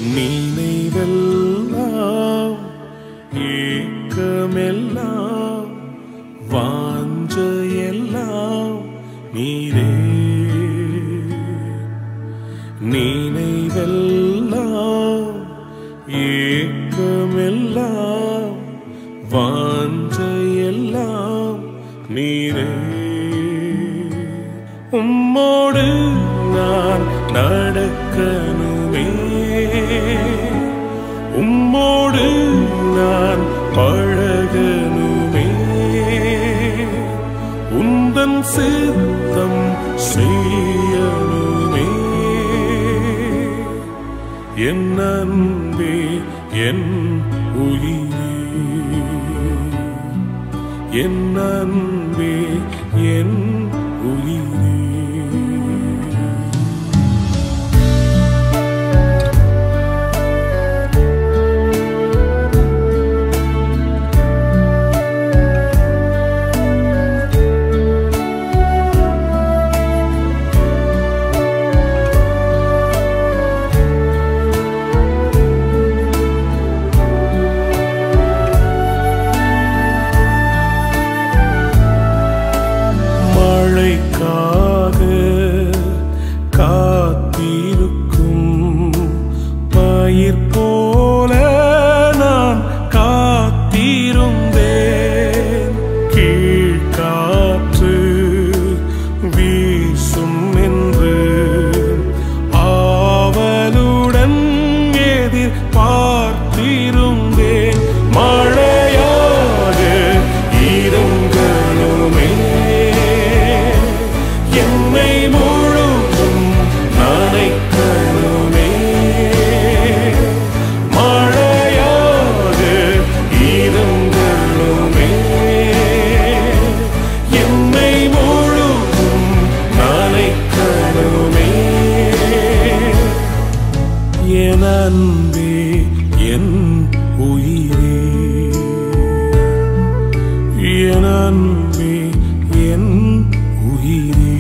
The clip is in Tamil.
நினைவெல்லாம் ஏக்கமெல்லாம் வாஞ்சையெல்லாம் நீரே நினைவெல்லாம் ஏக்கமெல்லாம் வாஞ்சையெல்லாம் நீரே உம்மோடு நான் நடக்கணுமே உம்மோடு நான் பழகணுமே உந்தன் சித்தம் செய்யணுமே என் அன்பே என் உயிரே என் அன்பே என் உயிரே மழைக்காக காத்திருக்கும் பயிர் போல நான் காத்திருந்தேன் கீழ்காற்று வீசும் என்று ஆவலுடன் எதிர்பார்த்திருந்தேன் மழையாக இருங்கணுமே என்னை முழுதும் நனைக்கணுமே மழையாக இருங்கணுமே என்னை முழுதும் நனைக்கணுமே என் அன்பே என் உயிரே என் அன்பே என் உயிரே